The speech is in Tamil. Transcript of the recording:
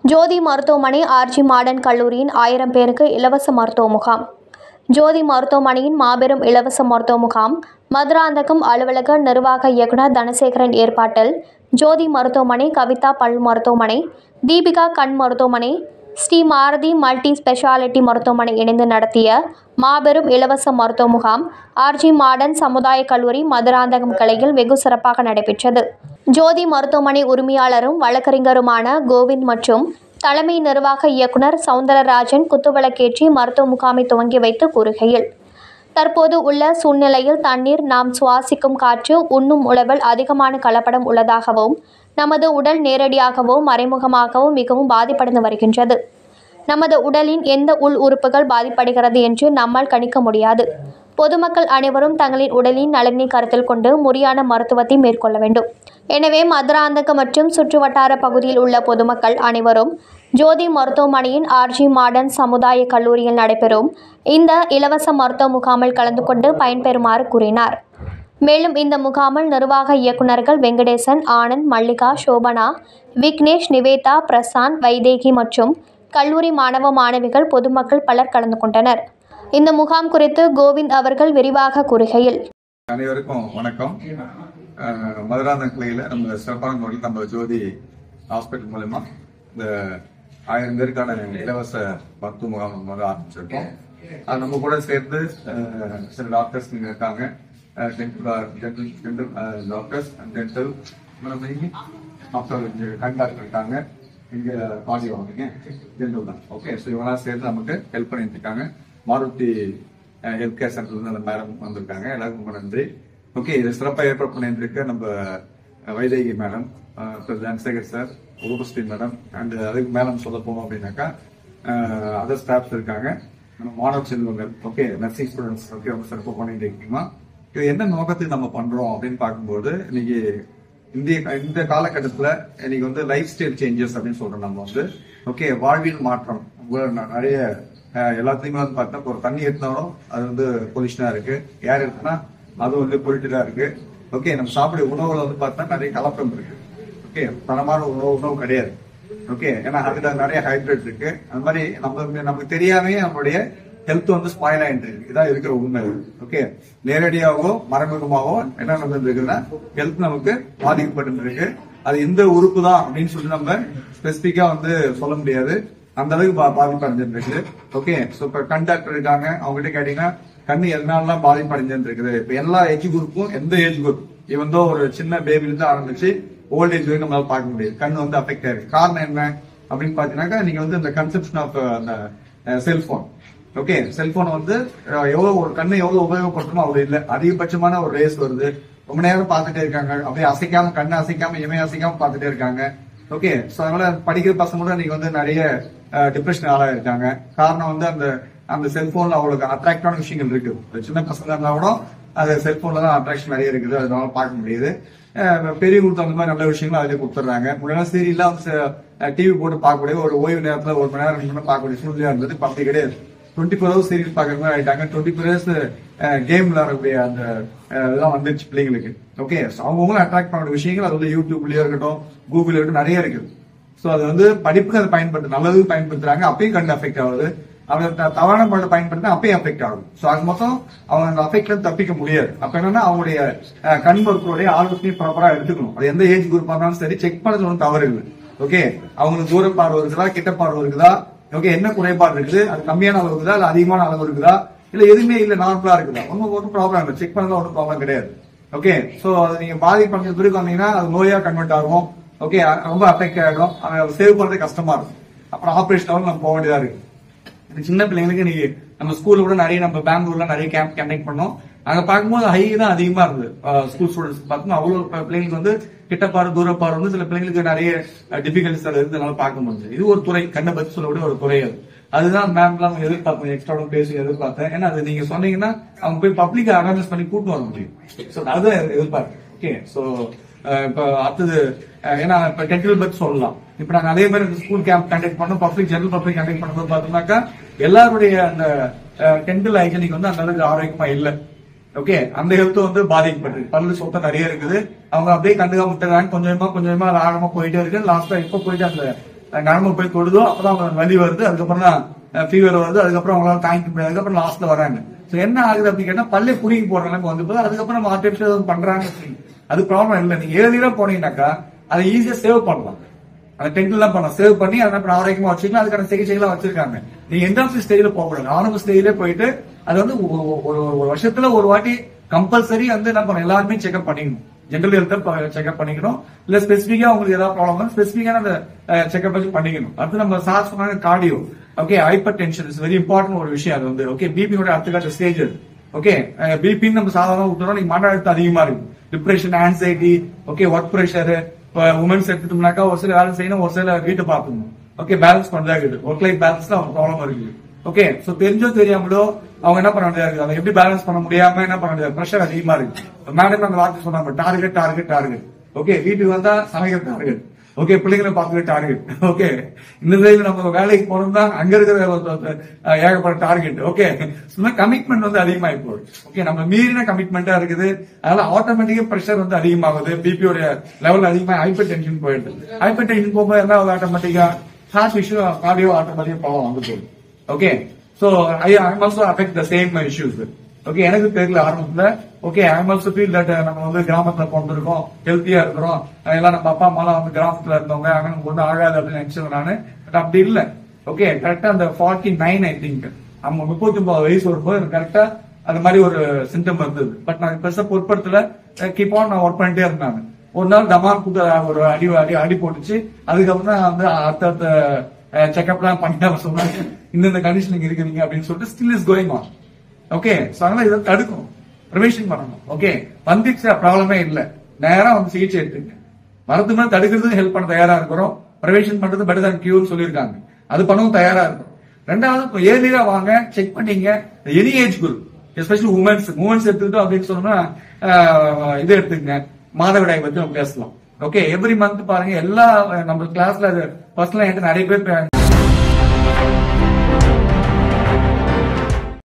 ஜோதி மருத்துவமனை ஆர்ஜி மாடர்ன் கல்லூரியின் ஆயிரம் பேருக்கு இலவச மருத்துவ முகாம் ஜோதி மருத்துவமனையின் மாபெரும் இலவச மருத்துவ முகாம் மதுராந்தகம் அலுவலக நிர்வாக இயக்குனர் தனசேகரன் ஏற்பாட்டில் ஜோதி மருத்துவமனை கவிதா பல் மருத்துவமனை தீபிகா கண் மருத்துவமனை ஸ்ரீ மாருதி மல்டி ஸ்பெஷாலிட்டி மருத்துவமனை இணைந்து நடத்திய மாபெரும் இலவச மருத்துவ முகாம் ஆர்ஜி மாடர்ன் சமுதாய கல்லூரி மதுராந்தகம் கிளையில் வெகு சிறப்பாக நடைபெற்றது ஜோதி மருத்துவமனை உரிமையாளரும் வழக்கறிஞருமான கோவிந்த் மற்றும் தலைமை நிர்வாக இயக்குனர் சவுந்தரராஜன் குத்துவிளக்கேற்றி மருத்துவ முகாமை துவங்கி வைத்து கூறுகையில் தற்போது உள்ள சூழ்நிலையில் தண்ணீர் நாம் சுவாசிக்கும் காற்று உண்ணும் உணவில் அதிகமான கலப்படம் உள்ளதாகவும் நமது உடல் நேரடியாகவோ மறைமுகமாகவோ மிகவும் பாதிப்படைந்து வருகின்றது நமது உடலின் எந்த உள் உறுப்புகள் பாதிப்படைகிறது என்று நம்மால் கணிக்க முடியாது பொதுமக்கள் அனைவரும் தங்களின் உடலின் நலனை கருத்தில் கொண்டு முறையான மருத்துவத்தை மேற்கொள்ள வேண்டும் எனவே மதுராந்தகம் மற்றும் சுற்றுவட்டார பகுதியில் உள்ள பொதுமக்கள் அனைவரும் ஜோதி மருத்துவமனையின் ஆர்ஜி மாடர்ன் சமுதாய கல்லூரியில் நடைபெறும் இந்த இலவச மருத்துவ முகாமில் கலந்து கொண்டு பயன்பெறுமாறு கூறினார் மேலும் இந்த முகாமில் நிர்வாக இயக்குநர்கள் வெங்கடேசன் ஆனந்த் மல்லிகா சோபனா விக்னேஷ் நிவேதா பிரசாந்த் வைதேகி மற்றும் கல்லூரி மாணவ மாணவிகள் பொதுமக்கள் பலர் கலந்து கொண்டனர் இந்த முகாம் குறித்து கோவிந்த் அவர்கள் விரிவாக கூறுகையில் அனைவருக்கும் வணக்கம் அஹ், மதுராந்தகம் கிளையில நம்ம சிறப்பான முறையில் நம்ம ஜோதி ஹாஸ்பிட்டல் மூலமா இந்த ஆயிரம் பேருக்கான இலவச மருத்துவ முகாம் நம்ம வந்து ஆரம்பிச்சிருக்கோம் அது நம்ம கூட சேர்ந்து அஹ், சில டாக்டர்ஸ் இங்க இருக்காங்க dental dental doctors dental doctor கண் டாக்டர் இருக்காங்க இங்க பாடி வாங்குறீங்க ஜென்ரல் தான் ஓகே ஸோ இவங்களாம் சேர்ந்து நமக்கு ஹெல்ப் பண்ணிட்டு இருக்காங்க மாருதி ஹெல்த் கேர் சென்டர்ல இருந்து அந்த மேடம் வந்திருக்காங்க எல்லாருக்கும் ரொம்ப நன்றி ஓகே இது சிறப்பாக ஏற்பாடு பண்ணிட்டு இருக்க நம்ம அஹ், Vaidehi madam Janasekar sir Upasri madam and அதுக்கு மேலம் சொல்ல போனோம் அப்படின்னாக்கா அதர் ஸ்டாஃப்ஸ் இருக்காங்க நம்ம மாணவ செல்வங்கள் ஓகே நர்சிங் ஸ்டூடெண்ட்ஸ் ஓகே ரொம்ப சிறப்பாக பண்ணிட்டு இருக்கீங்களா இது என்ன நோக்கத்துக்கு நம்ம பண்றோம் அப்படின்னு பார்க்கும்போது இன்னைக்கு இந்திய இந்த காலகட்டத்துல இன்னைக்கு வந்து லைஃப் ஸ்டைல் சேஞ்சஸ் அப்படின்னு சொல்றோம் நம்ம வந்து ஓகே வாழ்வியல் மாற்றம் உங்க ந- நிறைய அஹ், எல்லாத்துலயுமே வந்து பார்த்தா ஒரு தண்ணி எடுத்தாலும் அது வந்து பொல்யூஷனா இருக்கு ஏர் இருக்குன்னா அது வந்து பொலிட்டடா இருக்கு ஓகே நம்ம சாப்பிட உணவுல வந்து பார்த்தா நிறைய கலப்படம் இருக்கு ஓகே தரமான உணவு உணவு கிடையாது ஓகே ஏன்னா அதுல நிறைய ஹைட்ரேட் இருக்கு அந்த மாதிரி நம்ம நமக்கு தெரியாமே நம்மளுடைய ஹெல்த் வந்து ஸ்பாயில் ஆயிட்டு இருக்கு இதான் இருக்கிற உண்மை ஓகே நேரடியாகவோ மறைமுகமாகவோ என்ன நடந்துட்டு இருக்குன்னா ஹெல்த் நமக்கு பாதிக்கப்பட்டு இருக்கு அது எந்த உறுப்பு தான் அப்படின்னு சொல்லி நம்ம ஸ்பெசிபிக்கா வந்து சொல்ல முடியாது அந்த அளவுக்கு பா- பாதிப்பு அடைஞ்சிட்டு இருக்குது ஓகே சோ இப்ப கண் டாக்டர் இருக்காங்க அவங்க கிட்ட கேட்டீங்கன்னா கண்ணு எதனாலலாம் பாதிப்பு அடைஞ்சிட்டு இருக்குது இப்ப எல்லா ஏஜ் குரூப்பும் எந்த ஏஜ் குரூப் இவன் தான் ஒரு சின்ன பேபில இருந்து ஆரம்பிச்சு ஓல்ட் ஏஜ் வரைக்கும் நம்மளால பார்க்க முடியாது கண்ணு வந்து அஃபெக்ட் ஆயிருக்கு காரணம் என்ன அப்படின்னு பாத்தீங்கன்னாக்கா நீங்க வந்து இந்த கன்செப்ஷன் ஆஃப் அந்த செல்போன் ஓகே செல்போன் வந்து அஹ், எவ்வளவு ஒரு கண்ணு எவ்வளவு உபயோகப்படுத்தணுமோ அவ்வளவு இல்ல அதிகபட்சமான ஒரு ரேஸ் வருது ரொம்ப நேரம் பார்த்துட்டே இருக்காங்க அப்படியே அசைக்காம கண்ணு அசைக்காம இமை அசைக்காம பார்த்துட்டே இருக்காங்க ஓகே சோ அதனால படிக்கிற பசங்க கூட நீங்க வந்து நிறைய டிப்ரெஷன் ஆளா இருக்காங்க காரணம் வந்து அந்த அந்த செல்போன்ல அவங்களுக்கு அட்ராக்டான விஷயங்கள் இருக்கு ஒரு சின்ன பசங்க இருந்தா கூட அது செல்போன்ல தான் அட்ராக்ஷன் நிறைய இருக்குது அதனால பார்க்க முடியுது அஹ் பெரியவங்களுக்கு அந்த மாதிரி நல்ல விஷயங்களும் அதிலே கொடுத்துட்றாங்க முன்னாடி சீரியல்லாம் டிவி போட்டு பார்க்கக்கூடிய ஒரு ஓய்வு நேரத்துல ஒரு மணி நேரம் ரெண்டு மணி நேரம் பார்க்கக்கூடிய சூழ்நிலையா இருந்தது இப்ப அப்படி கிடையாது டுவெண்ட்டி ஃபோர் ஹவர்ஸ் சீரியல் பார்க்குற மாதிரி ஆயிட்டாங்க டுவெண்ட்டி ஃபோர் ஹவர்ஸ் கேம் விளையாடக்கூடிய அந்த அஹ், இதெல்லாம் வந்துருச்சு பிள்ளைங்களுக்கு ஓகே அவங்கவுங்களும் அட்ராக்ட் பண்ண விஷயங்கள் அது வந்து யூடியூப்லயோ இருக்கட்டும் கூகுள்ல இருக்கட்டும் நிறைய இருக்குது சோ அது வந்து படிப்புக்கு அதை பயன்படுத்து நல்லதுக்கு பயன்படுத்துறாங்க அப்பயும் கண் அஃபெக்ட் ஆகுது அவங்க த- தவறான முறையில் பயன்படுத்தினா அப்பயும் அஃபெக்ட் ஆகும் சோ அது மொத்தம் அவங்க அந்த அஃபெக்ட்ல இருந்து தப்பிக்க முடியாது அப்ப என்னன்னா அவங்களுடைய அஹ், கண் மருத்துவருடைய ஆலோசனை ப்ராப்பரா எடுத்துக்கணும் அது எந்த ஏஜ் குரூப்பா இருந்தாலும் சரி செக் பண்ணது ஒன்றும் தவறு இல்லை ஓகே அவங்களுக்கு தூர பார்வை இருக்குதா கிட்ட பார்வை இருக்குதா ஓகே என்ன குறைபாடு இருக்குது அது கம்மியான அளவு இருக்குதா இல்ல அதிகமான அளவு இருக்குதா இல்ல எதுவுமே இல்ல நார்மலா இருக்குதா ஒன்றும் ஒன்றும் ப்ராப்ளம் இல்லை செக் பண்ணல ஒன்றும் ப்ராப்ளம் கிடையாது ஓகே சோ அது நீங்க பாதிப்பு பிறகு வந்தீங்கன்னா அது நோயா கன்வெர்ட் ஆகும் ஓகே ரொம்ப அஃபெக்ட் ஆகிடும் அதை சேவ் பண்றது கஷ்டமா இருக்கும் அப்புறம் ஆபரேஷன் நம்ம போக வேண்டியதா இருக்கு இந்த சின்ன பிள்ளைங்களுக்கு இன்னைக்கு நம்ம ஸ்கூல்ல கூட நிறைய நம்ம பெங்களூர்ல நிறைய கேம்ப் கண்டக்ட் பண்ணோம் அங்க பார்க்கும்போது ஹை தான் அதிகமா இருந்தது ஸ்கூல் ஸ்டூடெண்ட்ஸ் பார்த்தோம்னா அவ்வளவு ப- பிள்ளைங்களுக்கு வந்து கிட்டப்பாறு தூரப்பாறு வந்து சில பிள்ளைங்களுக்கு நிறைய டிஃபிகல்டிஸ் அது இருந்தனால பார்க்க முடிஞ்சது இது ஒரு துறை கண்ணை பத்தி சொல்லக்கூடிய ஒரு துறை அது அதுதான் மேம்லாம் எதிர்பார்ப்பேன் எக்ஸ்ட்ரா பேசி எதிர்பார்த்தேன் ஏன்னா அது நீங்க சொன்னீங்கன்னா அவங்க போய் பப்ளிக் அவேர்னஸ் பண்ணி கூட்டு வர முடியும் ஸோ அதுதான் எதிர்பார்ப்பேன் ஓகே ஸோ இப்போ அடுத்தது அஹ், ஏன்னா இப்ப டெக்னிக்கல் பத்தி சொல்லலாம் இப்ப நாங்க அதே மாதிரி ஸ்கூல் கேம்ப் கண்டக்ட் பண்ணோம் பப்ளிக் ஜெனரல் பப்ளிக் கண்டக்ட் பண்ணும்போது பார்த்தோம்னாக்கா எல்லாருடைய அந்த டென்டல் ஹைஜனிக் வந்து அந்த அளவுக்கு ஆரோக்கியமா இல்ல ஓகே அந்த ஹெல்த் வந்து பாதிக்கப்பட்டிருக்கு பல்லு சொத்தை நிறைய இருக்குது அவங்க அப்படியே கண்டுக்காம விட்டுறாங்க கொஞ்சமா கொஞ்சமா அது ஆழமா போயிட்டே இருக்கு லாஸ்டா இப்ப போயிட்டு அந்த அஹ், நரம்பு போய் தொடுதோ அப்பதான் அவங்களுக்கு வலி வருது அதுக்கப்புறம் தான் ஃபீவர் வருது அதுக்கப்புறம் அவங்களால தாங்கிக்க முடியாது அதுக்கப்புறம் லாஸ்ட்ல வராங்க So என்ன ஆகுது அப்படின்னு கேட்டா பல்லே புடிங்கி போடுற நிலைமை வந்து போது அதுக்கப்புறம் நம்ம ஆர்டிபிஷியல் பண்றாங்க அது ப்ராப்ளம் இல்லை நீங்க ஏழியரா போனீங்கன்னாக்கா அதை ஈஸியா சேவ் பண்ணலாம் அந்த டென்ட் எல்லாம் பண்ண சேவ் பண்ணி அதை அப்புறம் ஆரோக்கியமா வச்சுக்கலாம் அதுக்கான சிகிச்சைகள் வச்சிருக்காங்க நீங்க எந்த ஸ்டேஜ்ல போக கூடாது ஆரம்ப ஸ்டேஜ்ல போயிட்டு அது வந்து ஒ- ஒ- ஒரு ஒரு வருஷத்துல ஒரு வாட்டி கம்பல்சரி வந்து என்ன பண்ணணும் எல்லாருமே செக்அப் பண்ணிக்கணும் ஜென்ரல் ஹெல்த் செக்அப் பண்ணிக்கணும் இல்ல ஸ்பெசிபிக்கா உங்களுக்கு ஏதாவது ப்ராப்ளம் ஸ்பெசிபிக்கான அந்த செக்அப் வச்சு பண்ணிக்கணும் அடுத்து நம்ம சார் சொன்னாங்க cardio okay hypertension is very important ஒரு விஷயம் அது வந்து ஓகே பிபியோட அடுத்த கட்ட ஸ்டேஜ் ஓகே பிபின்னு நம்ம சாதாரண விட்டுறோம் நீங்க மன அழுத்தம் அதிகமா இருக்கு depression anxiety okay work pressure இப்போ உமன்ஸ் எடுத்துட்டோம்னாக்கா ஒரு சில வேலை செய்யணும் ஒரு சில வீட்டை பார்க்கணும் ஓகே பேலன்ஸ் பண்றதா இருக்குது ஒர்க் லைஃப் பேலன்ஸ்ல அவங்க ப்ராப்ளம் இருக்குது ஓகே சோ தெரிஞ்சோ தெரியாமலோ அவங்க என்ன பண்ண முடியாது அதை எப்படி பேலன்ஸ் பண்ண முடியாம என்ன பண்ண முடியாது ப்ரெஷர் அதிகமா இருக்கு மேடம் அந்த வார்த்தை சொன்னாங்க டார்கெட் டார்கெட் டார்கெட் ஓகே வீட்டுக்கு வந்தா சமைக்கிற டார்கெட் ஓகே பிள்ளைங்களை பார்க்கற டார்கெட் ஓகே இந்த சைடுல நம்ம வேலைக்கு போனோம்னா அங்க இருக்கிற ஒரு, அஹ், ஏகப்பட்ட டார்கெட் ஓகே சும்மா கமிட்மெண்ட் வந்து அதிகமாகி போகுது ஓகே நம்ம மீறின கமிட்மெண்டா இருக்குது அதனால ஆட்டோமேட்டிக்கா ப்ரெஷர் வந்து அதிகமாகுது பிபியோட லெவல் அதிகமாக ஹைப்பர் டென்ஷன் போயிடுது ஹைப்பர் டென்ஷன் போகும்போது என்ன ஆகுது ஆட்டோமேட்டிக்கா ஹார்ட் இஷ்யூ கார்டியோ ஆட்டோமேட்டிக்கா ப்ராப்ளம் வந்து போகுது okay so I I'm also affect the same issues okay எனக்கு தெரியல ஆரம்பத்துல okay I'm also feel that நம்ம வந்து கிராமத்துல பிறந்திருக்கோம் ஹெல்த்தியா இருக்கிறோம் எல்லாம் நம்ம அப்பா அம்மா வந்து கிராமத்துல இருந்தவங்க அங்க நமக்கு ஒன்றும் ஆகாது அப்படின்னு நினைச்சது நானு பட் அப்படி இல்ல ஓகே கரெக்டா அந்த ஃபார்ட்டி நைன் ஐ திங்க் நம்ம முப்பத்தி ஒன்பது வயசு வரும்போது எனக்கு கரெக்டா அந்த மாதிரி ஒரு சிம்டம் இருந்தது பட் நான் பெருசா பொருட்படுத்தல கீப் ஆன் நான் ஒர்க் பண்ணிட்டே இருந்தாங்க ஒரு நாள் டமார் குத்த ஒரு அடி அடி அடி போட்டுச்சு அதுக்கப்புறம் தான் வந்து அடுத்தடுத்த செக்அப் எல்லாம் பண்ணி அவங்க சொன்னாங்க இந்தந்த கண்டிஷன் நீங்க இருக்கிறீங்க அப்படின்னு சொல்லிட்டு still is going on okay so அதனால இதை தடுக்கணும் ப்ரிவென்ஷன் பண்ணணும் ஓகே வந்துச்சு ப்ராப்ளமே இல்ல நேரா வந்து சிகிச்சை எடுத்துங்க மருந்து மேல தடுக்கிறதுக்கு ஹெல்ப் பண்ண தயாரா இருக்கிறோம் ப்ரிவென்ஷன் பண்றது பெட்டர் தான் கியூர் சொல்லியிருக்காங்க அது பண்ணவும் தயாரா இருக்கும் ரெண்டாவது இப்போ ஏர்லியரா வாங்க செக் பண்ணீங்க any age group especially womens womens எடுத்துக்கிட்டோம் அப்படின்னு சொன்னோம்னா ஆஹ், இது எடுத்துக்கங்க மாதவிடாய் பத்தி நம்ம பேசலாம் ஓகே எவ்ரி மந்த் பாருங்க எல்லா நம்ம கிளாஸ்ல பர்சனலா என்கிட்ட நிறைய பேர்